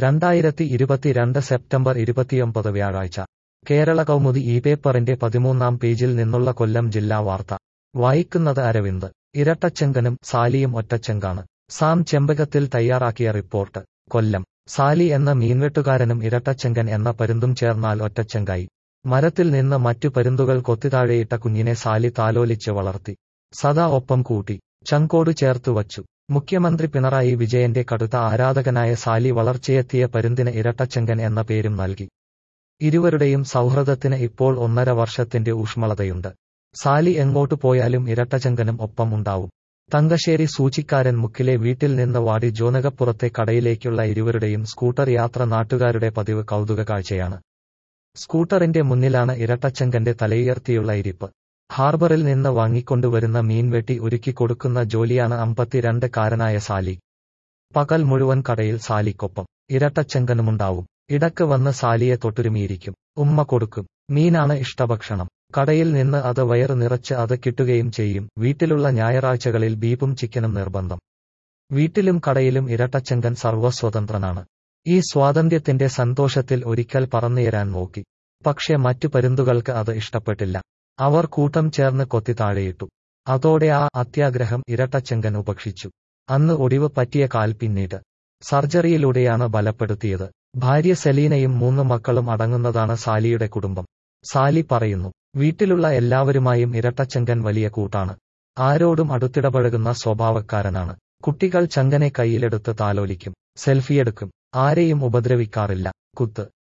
രണ്ടായിരത്തി ഇരുപത്തിരണ്ട് സെപ്റ്റംബർ ഇരുപത്തിയൊമ്പത് വ്യാഴാഴ്ച കേരള കൗമുദി ഈ പേപ്പറിന്റെ പതിമൂന്നാം പേജിൽ നിന്നുള്ള കൊല്ലം ജില്ലാ വാർത്ത വായിക്കുന്നത് അരവിന്ദ് ഇരട്ടച്ചെങ്കനും സാലിയും ഒറ്റച്ചെങ്കാണ് സാം ചെമ്പകത്തിൽ തയ്യാറാക്കിയ റിപ്പോർട്ട് കൊല്ലം സാലി എന്ന മീൻവെട്ടുകാരനും ഇരട്ടച്ചെങ്കൻ എന്ന പരുന്തും ചേർന്നാൽ ഒറ്റച്ചെങ്കായി മരത്തിൽ നിന്ന് മറ്റു പരുന്തുകൾ കൊത്തിത്താഴെയിട്ട കുഞ്ഞിനെ സാലി താലോലിച്ച് വളർത്തി സദാ ഒപ്പം കൂട്ടി ചങ്കോട് ചേർത്തു വച്ചു മുഖ്യമന്ത്രി പിണറായി വിജയന്റെ കടുത്ത ആരാധകനായ സാലി വളർച്ചയെത്തിയ പരുന്തിന് ഇരട്ടച്ചെങ്കൻ എന്ന പേരും നൽകി ഇരുവരുടെയും സൗഹൃദത്തിന് ഇപ്പോൾ ഒന്നര വർഷത്തിന്റെ ഊഷ്മളതയുണ്ട് സാലി എങ്ങോട്ടു പോയാലും ഇരട്ടച്ചെങ്കനും ഒപ്പം ഉണ്ടാവും തങ്കശ്ശേരി സൂചിക്കാരൻ മുക്കിലെ വീട്ടിൽ നിന്ന് വാടി ജോനകപ്പുറത്തെ കടയിലേക്കുള്ള ഇരുവരുടെയും സ്കൂട്ടർ യാത്ര നാട്ടുകാരുടെ പതിവ് കൗതുക കാഴ്ചയാണ് സ്കൂട്ടറിന്റെ മുന്നിലാണ് ഇരട്ടച്ചെങ്കന്റെ തലയുയർത്തിയുള്ള ഇരിപ്പ് ഹാർബറിൽ നിന്ന് വാങ്ങിക്കൊണ്ടുവരുന്ന മീൻ വെട്ടി ഒരുക്കി കൊടുക്കുന്ന ജോലിയാണ് അമ്പത്തിരണ്ട് കാരനായ സാലി പകൽ മുഴുവൻ കടയിൽ സാലിക്കൊപ്പം ഇരട്ടച്ചെങ്കനുമുണ്ടാവും ഇടക്ക് വന്ന് സാലിയെ തൊട്ടുരുമിയിരിക്കും ഉമ്മ കൊടുക്കും മീനാണ് ഇഷ്ടഭക്ഷണം കടയിൽ നിന്ന് അത് വയറ് നിറച്ച് അത് കിട്ടുകയും ചെയ്യും വീട്ടിലുള്ള ഞായറാഴ്ചകളിൽ ബീഫും ചിക്കനും നിർബന്ധം വീട്ടിലും കടയിലും ഇരട്ടച്ചെങ്കൻ സർവ്വസ്വതന്ത്രനാണ് ഈ സ്വാതന്ത്ര്യത്തിന്റെ സന്തോഷത്തിൽ ഒരിക്കൽ പറന്നുയരാൻ നോക്കി പക്ഷെ മറ്റു പരുന്തുകൾക്ക് അത് ഇഷ്ടപ്പെട്ടില്ല അവർ കൂട്ടം ചേർന്ന് കൊത്തി താഴെയിട്ടു അതോടെ ആ അത്യാഗ്രഹം ഇരട്ടച്ചെങ്കൻ ഉപേക്ഷിച്ചു അന്ന് ഒടിവ് പറ്റിയ കാൽ പിന്നീട് സർജറിയിലൂടെയാണ് ബലപ്പെടുത്തിയത് ഭാര്യ സെലീനയും മൂന്ന് മക്കളും അടങ്ങുന്നതാണ് സാലിയുടെ കുടുംബം സാലി പറയുന്നു വീട്ടിലുള്ള എല്ലാവരുമായും ഇരട്ടച്ചെങ്കൻ വലിയ കൂട്ടാണ് ആരോടും അടുത്തിടപഴകുന്ന സ്വഭാവക്കാരനാണ് കുട്ടികൾ ചങ്കനെ കയ്യിലെടുത്ത് താലോലിക്കും സെൽഫിയെടുക്കും ആരെയും ഉപദ്രവിക്കാറില്ല കുത്ത്